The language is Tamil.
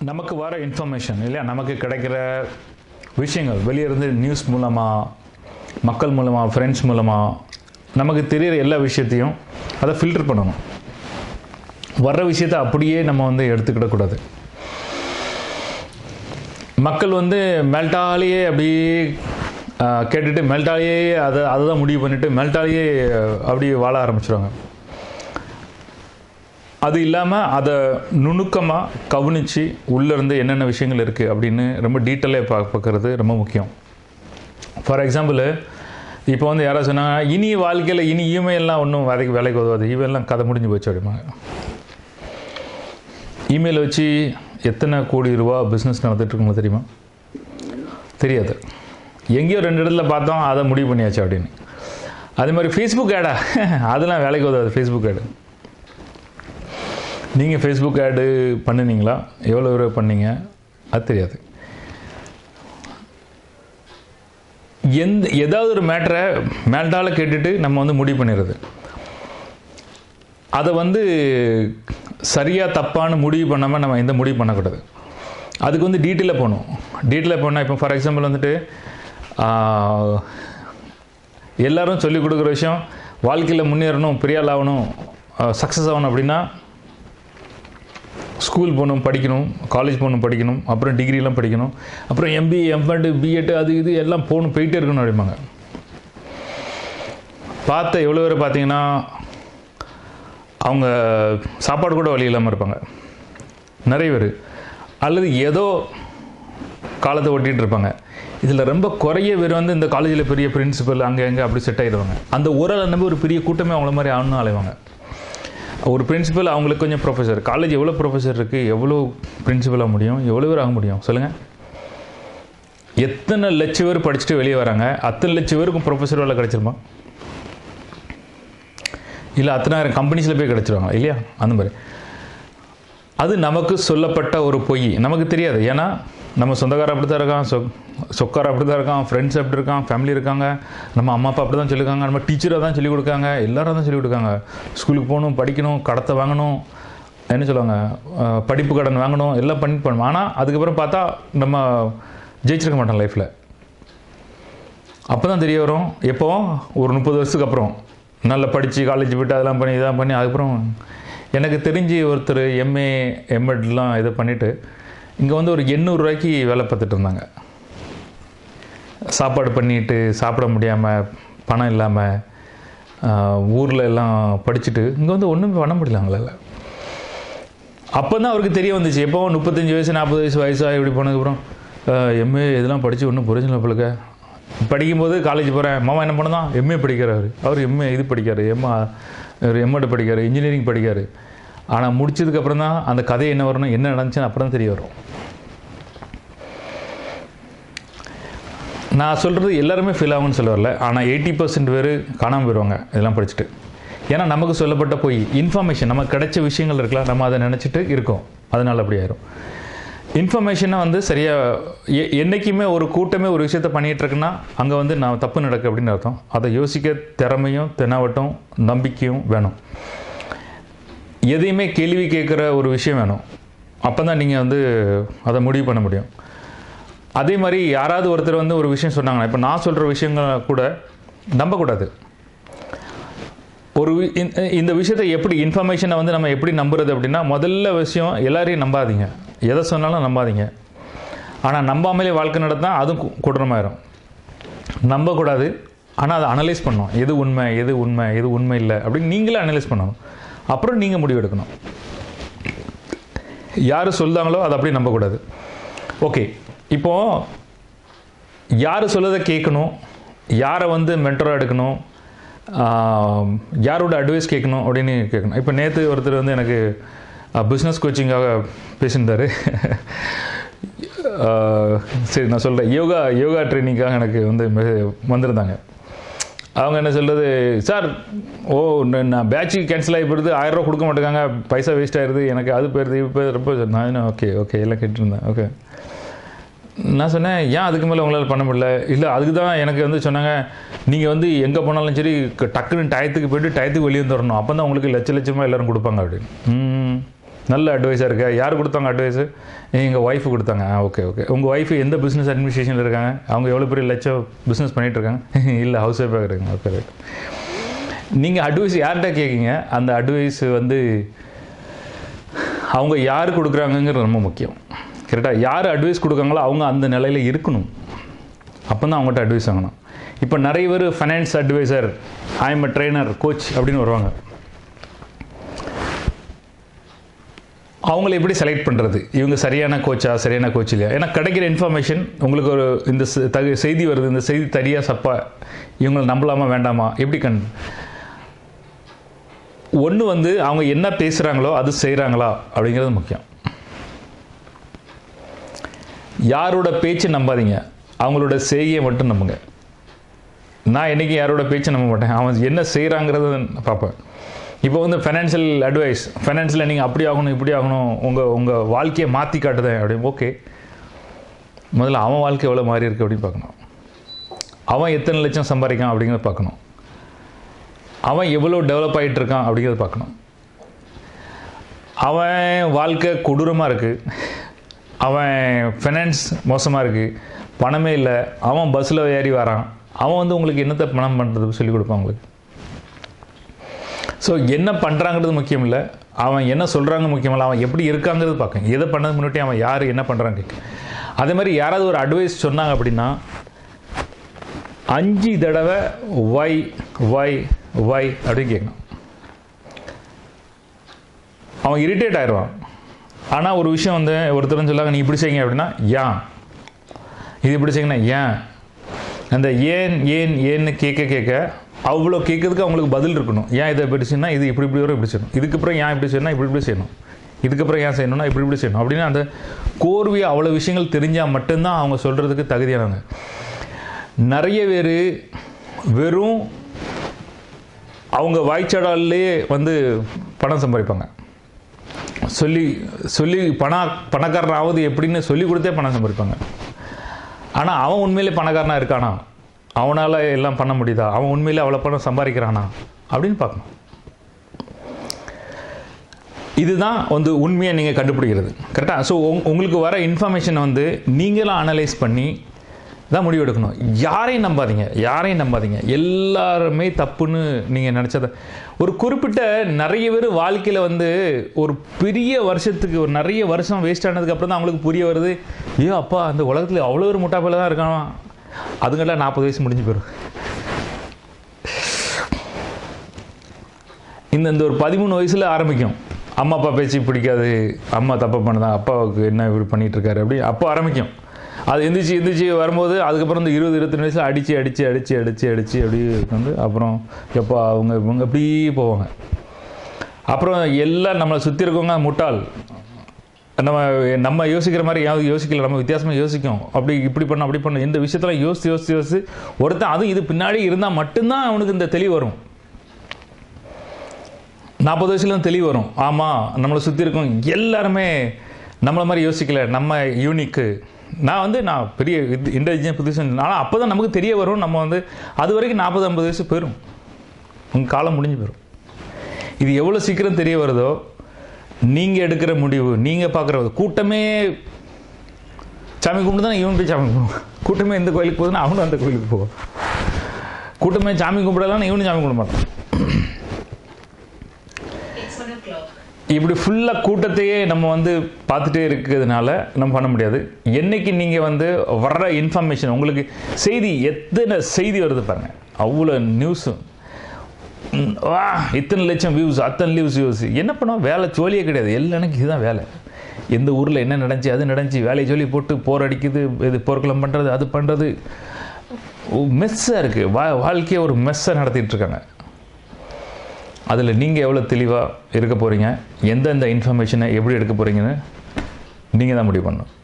நமக்கு வர இன்ஃபர்மேஷன் இல்லையா நமக்கு கிடைக்கிற விஷயங்கள் வெளியே இருந்து நியூஸ் மூலமாக மக்கள் மூலமாக ஃப்ரெண்ட்ஸ் மூலமாக நமக்கு தெரிகிற எல்லா விஷயத்தையும் அதை ஃபில்டர் பண்ணணும் வர்ற விஷயத்தை அப்படியே நம்ம வந்து எடுத்துக்கிடக்கூடாது மக்கள் வந்து மெல்ட்டாலேயே அப்படியே ஆஹ், கேட்டுட்டு மெல்ட்டாலேயே அதை அதை தான் முடிவு பண்ணிட்டு மெல்ட்டாலேயே அப்படியே வாழ ஆரம்பிச்சிருவாங்க அது இல்லாமல் அதை நுணுக்கமாக கவனித்து உள்ளேருந்து என்னென்ன விஷயங்கள் இருக்குது அப்படின்னு ரொம்ப டீட்டெயிலாக பா பார்க்குறது ரொம்ப முக்கியம் ஃபார் எக்ஸாம்பிள் இப்போ வந்து யாராவது சொன்னாங்க இனி வாழ்க்கையில் இனி இமெயிலெலாம் ஒன்றும் வேலைக்கு வேலைக்கு உதவாது இமெயிலெலாம் கதை முடிஞ்சு போச்சு அப்படிம்பாங்க இமெயில் வச்சு எத்தனை கோடி ரூபா பிஸ்னஸ் நடந்துட்டுருக்குங்களோ தெரியுமா தெரியாது எங்கேயோ ரெண்டு இடத்துல பார்த்தோம் அதை முடிவு பண்ணியாச்சு அப்படின்னு அதே மாதிரி ஃபேஸ்புக் ஆடா அதெல்லாம் வேலைக்கு உதவாது ஃபேஸ்புக் ஆடு நீங்கள் ஃபேஸ்புக் ஆடு பண்ணுனீங்களா எவ்வளோ ரூபா பண்ணீங்க அது தெரியாது எந்த ஏதாவது ஒரு மேட்டரை மேல்டால கேட்டுட்டு நம்ம வந்து முடிவு பண்ணிடுறது அதை வந்து சரியாக தப்பான முடிவு பண்ணாமல் நம்ம எந்த முடிவு பண்ணக்கூடாது அதுக்கு வந்து டீட்டெயிலாக போகணும் டீட்டெயிலாக போனால் இப்போ ஃபார் எக்ஸாம்பிள் வந்துட்டு ஆஹ், எல்லாரும் சொல்லிக் கொடுக்குற விஷயம் வாழ்க்கையில் முன்னேறணும் பெரிய ஆள் ஆகணும் சக்ஸஸ் ஆகணும் அப்படின்னா ஸ்கூல் போகணும் படிக்கணும் காலேஜ் போகணும் படிக்கணும் அப்புறம் டிகிரிலாம் படிக்கணும் அப்புறம் எம்பிஏ எம்எட் பிஎட் அது இது எல்லாம் போகணும் போயிட்டே இருக்கணும் அப்படிம்பாங்க பார்த்த எவ்வளோ பேர் பார்த்தீங்கன்னா அவங்க சாப்பாடு கூட வழி இல்லாமல் இருப்பாங்க நிறைய பேர் அல்லது ஏதோ காலத்தை ஓட்டிகிட்டு இருப்பாங்க இதில் ரொம்ப குறைய பேர் வந்து இந்த காலேஜில் பெரிய பிரின்சிபல் அங்கே எங்கே அப்படி செட் ஆகிடுவாங்க அந்த ஒரு ஆள் நம்பி ஒரு பெரிய கூட்டமே அவங்கள மாதிரி ஆகணும்னு அலைவாங்க ஒரு பிரின்சிபல் அவங்களுக்கு கொஞ்சம் ப்ரொஃபஸர் காலேஜ் எவ்வளோ ப்ரொஃபஸர் இருக்குது எவ்வளோ பிரின்சிபலாக முடியும் எவ்வளோ பேர் ஆக முடியும் சொல்லுங்கள் எத்தனை லட்சம் பேர் படிச்சுட்டு வெளியே வராங்க அத்தனை லட்சம் பேருக்கும் ப்ரொஃபஸர் வேலை கிடச்சிருமா இல்லை அத்தனாயிரம் கம்பெனிஸில் போய் கிடச்சிருவாங்க இல்லையா அந்த மாதிரி அது நமக்கு சொல்லப்பட்ட ஒரு பொய் நமக்கு தெரியாது ஏன்னா நம்ம சொந்தக்காரர் அப்படி தான் இருக்கான் சொ சொக்கார் அப்படி தான் இருக்கான் ஃப்ரெண்ட்ஸ் அப்படி இருக்கான் ஃபேமிலி இருக்காங்க நம்ம அம்மா அப்பா அப்படி தான் சொல்லியிருக்காங்க நம்ம டீச்சராக தான் சொல்லிக் கொடுக்காங்க எல்லாரும் தான் சொல்லிக் கொடுக்காங்க ஸ்கூலுக்கு போகணும் படிக்கணும் கடத்தை வாங்கணும் என்ன சொல்லுவாங்க அஹ், படிப்பு கடன் வாங்கணும் எல்லாம் பண்ணி பண்ணணும் ஆனால் அதுக்கப்புறம் பார்த்தா நம்ம ஜெயிச்சிருக்க மாட்டோம் லைஃப்பில் அப்போ தான் தெரிய வரும் எப்போ ஒரு முப்பது வருஷத்துக்கு அப்புறம் நல்லா படித்து காலேஜ் போய்ட்டு அதெல்லாம் பண்ணி இதெல்லாம் பண்ணி அதுக்கப்புறம் எனக்கு தெரிஞ்சு ஒருத்தர் எம்ஏ எம்எட்லாம் இதை பண்ணிவிட்டு இங்கே வந்து ஒரு எண்ணூறுரூவாய்க்கு வேலை பார்த்துட்டு இருந்தாங்க சாப்பாடு பண்ணிட்டு சாப்பிட முடியாமல் பணம் இல்லாமல் ஊரில் எல்லாம் படிச்சுட்டு இங்கே வந்து ஒன்றுமே பண்ண முடியல அவங்களால அப்போ தான் அவருக்கு தெரிய வந்துச்சு எப்போ முப்பத்தஞ்சு வயசு நாற்பது வயசு வயசாக இப்படி போனதுக்கப்புறம் எம்ஏ இதெல்லாம் படித்து ஒன்றும் புரிஞ்சல பிள்ளைக்க படிக்கும்போது காலேஜ் போகிறேன் மாமா என்ன பண்ணதான் எம்ஏ படிக்கிறாரு அவர் எம்ஏ இது படிக்காரு எம்மா எம்எட் படிக்காரு இன்ஜினியரிங் படிக்காரு ஆனால் முடிச்சதுக்கப்புறம் தான் அந்த கதை என்ன வரணும் என்ன நடந்துச்சுன்னு அப்புறம் தான் தெரிய வரும் நான் சொல்கிறது எல்லாருமே ஃபீல் ஆகும்னு சொல்ல வரல ஆனால் எயிட்டி பர்சன்ட் பேர் காணாமல் போயிடுவாங்க இதெல்லாம் படிச்சுட்டு ஏன்னா நமக்கு சொல்லப்பட்ட போய் இன்ஃபர்மேஷன் நமக்கு கிடைச்ச விஷயங்கள் இருக்கலாம் நம்ம அதை நினச்சிட்டு இருக்கோம் அதனால அப்படி ஆயிரும் இன்ஃபர்மேஷனை வந்து சரியாக எ என்றைக்குமே ஒரு கூட்டமே ஒரு விஷயத்த பண்ணிகிட்டு இருக்குன்னா அங்கே வந்து நான் தப்பு நடக்கு அப்படின்னு அர்த்தம் அதை யோசிக்க திறமையும் தெனாவட்டும் நம்பிக்கையும் வேணும் எதையுமே கேள்வி கேட்குற ஒரு விஷயம் வேணும் அப்போ தான் நீங்கள் வந்து அதை முடிவு பண்ண முடியும் அதே மாதிரி யாராவது ஒருத்தர் வந்து ஒரு விஷயம் சொன்னாங்கன்னா இப்போ நான் சொல்கிற விஷயங்களை கூட நம்பக்கூடாது ஒரு வி- இந்த- இந்த விஷயத்தை எப்படி இன்ஃபர்மேஷனை வந்து நம்ம எப்படி நம்புறது அப்படின்னா முதல்ல விஷயம் எல்லாரையும் நம்பாதீங்க எதை சொன்னாலும் நம்பாதீங்க ஆனால் நம்பாமலே வாழ்க்கை நடத்தினா அதுவும் கு- கொடூரமாயிரும் நம்பக்கூடாது ஆனால் அதை அனலைஸ் பண்ணணும் எது உண்மை எது உண்மை எது உண்மை இல்லை அப்படின்னு நீங்களே அனலைஸ் பண்ணணும் அப்புறம் நீங்கள் முடிவு எடுக்கணும் யார் சொல்லுதாங்களோ அதை அப்படியே நம்பக்கூடாது ஓகே இப்போது யார் சொல்லதை கேட்கணும் யாரை வந்து மென்டராக எடுக்கணும் ஆஹ், யாரோட அட்வைஸ் கேட்கணும் அப்படின்னு கேட்கணும் இப்போ நேற்று ஒருத்தர் வந்து எனக்கு பிஸ்னஸ் கோச்சிங்காக பேசியிருந்தார் ஆஹ், சரி நான் சொல்கிறேன் யோகா யோகா ட்ரைனிங்காக எனக்கு வந்து மெ- வந்திருந்தாங்க அவங்க என்ன சொல்கிறது சார் ஓ ந- நான் பேட்சுக்கு கேன்சல் ஆகி போயிடுது ஆயிரம் ரூபா கொடுக்க மாட்டேங்காங்க பைசா வேஸ்ட் ஆயிடுது எனக்கு அது போயிருது இது போயிருது ரொம்ப நான் ஓகே ஓகே எல்லாம் கேட்டுருந்தேன் ஓகே நான் சொன்னேன் ஏன் அதுக்கு மேலே உங்களால் பண்ண முடியல இல்லை அதுக்கு தான் எனக்கு வந்து சொன்னாங்க நீங்கள் வந்து எங்கே போனாலும் சரி க- டக்குன்னு டயத்துக்கு போயிட்டு டயத்துக்கு வெளியே வந்துடணும் அப்போ தான் உங்களுக்கு லட்ச லட்சமாக எல்லோரும் கொடுப்பாங்க அப்படின்னு ம் நல்ல அட்வைஸாக இருக்கா யார் கொடுத்தாங்க அட்வைஸு எங்கள் ஒய்ஃபு கொடுத்தாங்க ஆ ஓகே ஓகே உங்கள் ஒய்ஃபு எந்த பிஸ்னஸ் அட்மினிஸ்ட்ரேஷனில் இருக்காங்க அவங்க எவ்வளோ பெரிய லட்சம் பிஸ்னஸ் பண்ணிகிட்டு இருக்காங்க இல்லை ஹவுஸ் ஒய்ஃபாக இருக்காங்க ஓகே ரைட் நீங்கள் அட்வைஸ் யார்கிட்ட கேட்குங்க அந்த அட்வைஸ் வந்து அவங்க யார் கொடுக்குறாங்கங்கிறது ரொம்ப முக்கியம் கரெக்டாக யார் அட்வைஸ் கொடுக்காங்களோ அவங்க அந்த நிலையில் இருக்கணும் அப்போ தான் அவங்ககிட்ட அட்வைஸ் வாங்கணும் இப்போ நிறைய பேர் finance advisor I'm a trainer coach அப்படின்னு வருவாங்க அவங்கள எப்படி செலக்ட் பண்ணுறது இவங்க சரியான கோச்சா சரியான கோச் இல்லையா ஏன்னா கிடைக்கிற இன்ஃபர்மேஷன் உங்களுக்கு ஒரு இந்த செ- தகு செய்தி வருது இந்த செய்தி தரியா சப்பா இவங்களை நம்பலாமா வேண்டாமா எப்படி கண் ஒன்று வந்து அவங்க என்ன பேசுகிறாங்களோ அது செய்கிறாங்களா அப்படிங்கிறது முக்கியம் யாரோட பேச்சு நம்பாதீங்க அவங்களோட செய்கையை மட்டும் நம்புங்க நான் என்னைக்கு யாரோட பேச்சு நம்ப மாட்டேன் அவன் என்ன செய்கிறாங்கிறத பார்ப்பேன் இப்போ வந்து ஃபைனான்ஷியல் அட்வைஸ் ஃபைனான்ஸில் நீங்கள் அப்படி ஆகணும் இப்படி ஆகணும் உங்கள் உங்கள் வாழ்க்கையை மாற்றி காட்டுதேன் அப்படின்னு ஓகே முதல்ல அவன் வாழ்க்கை எவ்வளோ மாறி இருக்கு அப்படின்னு பார்க்கணும் அவன் எத்தனை லட்சம் சம்பாதிக்கான் அப்படிங்கிறத பார்க்கணும் அவன் எவ்வளோ டெவலப் ஆகிட்டு இருக்கான் அப்படிங்கிறத பார்க்கணும் அவன் வாழ்க்கை கொடூரமாக இருக்குது அவன் ஃபைனான்ஸ் மோசமாக இருக்குது பணமே இல்லை அவன் பஸ்ஸில் ஏறி வரான் அவன் வந்து உங்களுக்கு என்னத்தை பணம் பண்ணுறது சொல்லிக் கொடுப்பான் உங்களுக்கு ஸோ என்ன பண்ணுறாங்கிறது முக்கியம் இல்லை அவன் என்ன சொல்கிறாங்க முக்கியம் இல்லை அவன் எப்படி இருக்காங்கிறது பார்க்க எதை பண்ணது முன்னாடி அவன் யார் என்ன பண்ணுறாங்க கேட்க அதே மாதிரி யாராவது ஒரு அட்வைஸ் சொன்னாங்க அப்படின்னா அஞ்சு தடவை வை வை வை அப்படின்னு கேட்கணும் அவன் இரிட்டேட் ஆயிடுவான் ஆனால் ஒரு விஷயம் வந்து ஒருத்தரும் சொல்லாங்க நீ இப்படி செய்யுங்க அப்படின்னா ஏன் இது இப்படி செய்யுங்கன்னா ஏன் அந்த ஏன் ஏன் ஏன்னு கேட்க கேட்க அவ்வளோ கேட்கறதுக்கு அவங்களுக்கு பதில் இருக்கணும் ஏன் இதை இப்படி செய்யணும் இது இப்படி இப்படி வரும் இப்படி செய்யணும் இதுக்கப்புறம் ஏன் இப்படி செய்யணும் இப்படி இப்படி செய்யணும் இதுக்கப்புறம் ஏன் செய்யணும்னா இப்படி இப்படி செய்யணும் அப்படின்னு அந்த கோர்வையாக அவ்வளோ விஷயங்கள் தெரிஞ்சால் மட்டும்தான் அவங்க சொல்கிறதுக்கு தகுதியானவங்க நிறைய பேர் வெறும் அவங்க வாய்ச்சாடாலே வந்து பணம் சம்பாதிப்பாங்க சொல்லி சொல்லி பண பணக்காரனாவது எப்படின்னு சொல்லி கொடுத்தே பணம் சம்பாதிப்பாங்க ஆனால் அவன் உண்மையிலே பணக்காரனாக இருக்கானா அவனால் எல்லாம் பண்ண முடியுதா அவன் உண்மையிலே அவ்வளோ பணம் சம்பாதிக்கிறானா அப்படின்னு பார்க்கணும் இதுதான் வந்து உண்மையை நீங்கள் கண்டுபிடிக்கிறது கரெக்டாக ஸோ உங்களுக்கு வர இன்ஃபர்மேஷனை வந்து நீங்களும் அனலைஸ் பண்ணி தான் முடிவு எடுக்கணும் யாரையும் நம்பாதீங்க யாரையும் நம்பாதீங்க எல்லாருமே தப்புன்னு நீங்கள் நினச்சத ஒரு குறிப்பிட்ட நிறைய பேர் வாழ்க்கையில் வந்து ஒரு பெரிய வருஷத்துக்கு ஒரு நிறைய வருஷம் வேஸ்ட் ஆனதுக்கு அப்புறம் தான் அவங்களுக்கு புரிய வருது ஐயோ அப்பா அந்த உலகத்தில் அவ்வளோ ஒரு முட்டாப்பில் தான் இருக்கான் அதுங்கெல்லாம் நாற்பது வயசு முடிஞ்சு போயிடும் இந்த இந்த ஒரு பதிமூணு வயசில் ஆரம்பிக்கும் அம்மா அப்பா பேச்சு பிடிக்காது அம்மா தப்பு பண்ணுதான் அப்பாவுக்கு என்ன இப்படி பண்ணிட்டு இருக்காரு அப்படி அப்போ ஆரம்பிக்கும் அது எந்திரிச்சு எந்திரிச்சு வரும்போது அதுக்கப்புறம் இந்த இருபது இருபத்தி வயசில் அடித்து அடித்து அடித்து அடித்து அடித்து அப்படியே வந்து அப்புறம் எப்போ அவங்க இவங்க அப்படி போவாங்க அப்புறம் எல்லாம் நம்மளை சுற்றி இருக்கவங்க முட்டாள் நம்ம நம்ம யோசிக்கிற மாதிரி யாவது யோசிக்கல நம்ம வித்தியாசமாக யோசிக்கும் அப்படி இப்படி பண்ண அப்படி பண்ண இந்த விஷயத்தில் யோசித்து யோசித்து யோசித்து ஒருத்தன் அதுவும் இது பின்னாடி இருந்தால் மட்டும்தான் அவனுக்கு இந்த தெளிவு வரும் நாற்பது வயசுல தான் தெளிவு வரும் ஆமாம் நம்மளை சுற்றி இருக்கோம் எல்லாருமே நம்மளை மாதிரி யோசிக்கல நம்ம யூனிக்கு நான் வந்து நான் பெரிய இன்டெலிஜென்ட் புதுசு ஆனால் அப்போ தான் நமக்கு தெரிய வரும் நம்ம வந்து அது வரைக்கும் நாற்பது ஐம்பது வயசு போயிடும் உங்கள் காலம் முடிஞ்சு போயிடும் இது எவ்வளோ சீக்கிரம் தெரிய வருதோ நீங்கள் எடுக்கிற முடிவு நீங்கள் பார்க்குற கூட்டமே சாமி கும்பிட்டு தான் இவன் போய் சாமி கும்பிடுவான் கூட்டமே எந்த கோயிலுக்கு போகுதுன்னா அவனும் அந்த கோயிலுக்கு போவான் கூட்டமே சாமி கும்பிடலாம் இவனும் சாமி கும்பிட மாட்டான் It's one o'clock. இப்படி ஃபுல்லாக கூட்டத்தையே நம்ம வந்து பார்த்துட்டே இருக்கிறதுனால நம்ம பண்ண முடியாது என்னைக்கு நீங்கள் வந்து வர்ற இன்ஃபர்மேஷன் உங்களுக்கு செய்தி எத்தனை செய்தி வருது பாருங்க அவ்வளோ நியூஸும் வா இத்தனை லட்சம் வியூஸ் அத்தனை வியூஸ் வியூஸ் என்ன பண்ணோம் வேலை ஜோலியே கிடையாது எல்லானுக்கும் இதுதான் வேலை எந்த ஊரில் என்ன நடந்துச்சு அது நடந்துச்சு வேலையை சொல்லி போட்டு போர் அடிக்குது இது போர்க்களம் பண்ணுறது அது பண்ணுறது மெஸ்ஸாக இருக்குது வா வாழ்க்கையை ஒரு மெஸ்ஸாக நடத்திட்டு இருக்காங்க அதில் நீங்கள் எவ்வளோ தெளிவாக இருக்க போகிறீங்க எந்தெந்த இன்ஃபர்மேஷனை எப்படி எடுக்க போகிறீங்கன்னு நீங்கள் தான் முடிவு பண்ணணும்